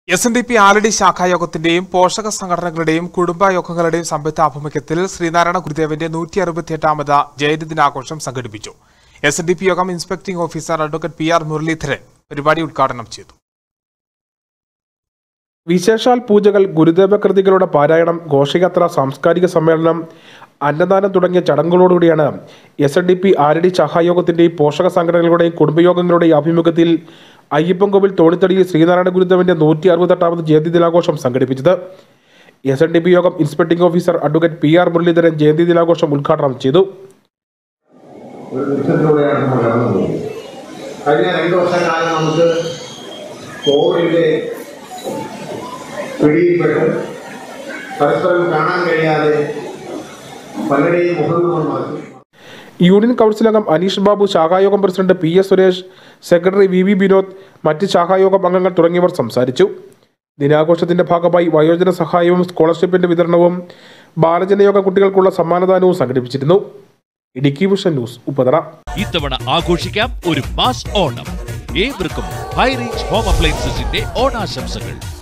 S N D P Aladi ശാഖായോഗത്തിന്റെയും പോഷക സംഘടനകളുടെയും കുടുംബയോഗങ്ങളുടെയും സംയുക്ത ആഭിമുഖ്യത്തിൽ ശ്രീനാരായണ ഗുരുദേവന്റെ നൂറ്റി അറുപത്തിയെട്ടാമത് ജയന്തി ദിനാഘോഷം സംഘടിപ്പിച്ചു എസ് എൻ ഡി പി യോഗം inspecting officer advocate P R Muraleedharan പരിപാടി ഉദ്ഘാടനം ചെയ്തു വിശേഷാൽ പൂജകൾ ഗുരുദേവ കൃതികളുടെ പാരായണം ഘോഷയാത്ര സാംസ്കാരിക സമ്മേളനം അന്നദാനം തുടങ്ങിയ ചടങ്ങുകളോടുകൂടിയാണ് S N D P Aradi സഹായോഗത്തിന്റെയും പോഷക സംഘടനകളുടെയും കുടുംബയോഗങ്ങളുടെയും ആഭിമുഖ്യത്തിൽ അയ്യപ്പൻകോവിൽ തോണിത്തടിയിൽ ശ്രീനാരായണ ഗുരുദേവന്റെ നൂറ്റി അറുപത്തെട്ടാമത് ജയന്തി ദിനാഘോഷം സംഘടിപ്പിച്ചത് എസ് എൻ ഡി പി യോഗം inspecting officer advocate P R Muraleedharan ജയന്തി ദിനാഘോഷം ഉദ്ഘാടനം ചെയ്തു ഒരു ദുഃഖത്തിലൂടെയാണ് നമ്മൾ കടന്നു പോകുന്നത് കഴിഞ്ഞ രണ്ട് വർഷക്കാലം നമുക്ക് കോവിഡിന്റെ പിടിയിൽപ്പെട്ട് പരസ്പരം കാണാൻ കഴിയാതെ പലരുടെയും മുഖം നമ്മൾ മറച്ചു യൂണിയൻ കൗൺസിൽ അംഗം അനീഷ് ബാബു ശാഖായോഗം president P S Suresh secretary V V Vinod മറ്റ് ശാഖായോഗം അംഗങ്ങൾ തുടങ്ങിയവർ സംസാരിച്ചു ദിനാഘോഷത്തിന്റെ ഭാഗമായി വയോജന സഹായവും സ്കോളർഷിപ്പിന്റെ വിതരണവും ബാലജനയോഗ കുട്ടികൾക്കുള്ള സമ്മാനദാനവും സംഘടിപ്പിച്ചിരുന്നു ഇടുക്കി വിഷൻ ന്യൂസ് ഉപതറ ഇത്തവണ ആഘോഷിക്കാം ഒരു മാസ് ഓണം ഏവർക്കും ഹൈ റേഞ്ച് ഹോം അപ്ലയൻസസിന്റെ ഓണാശംസകൾ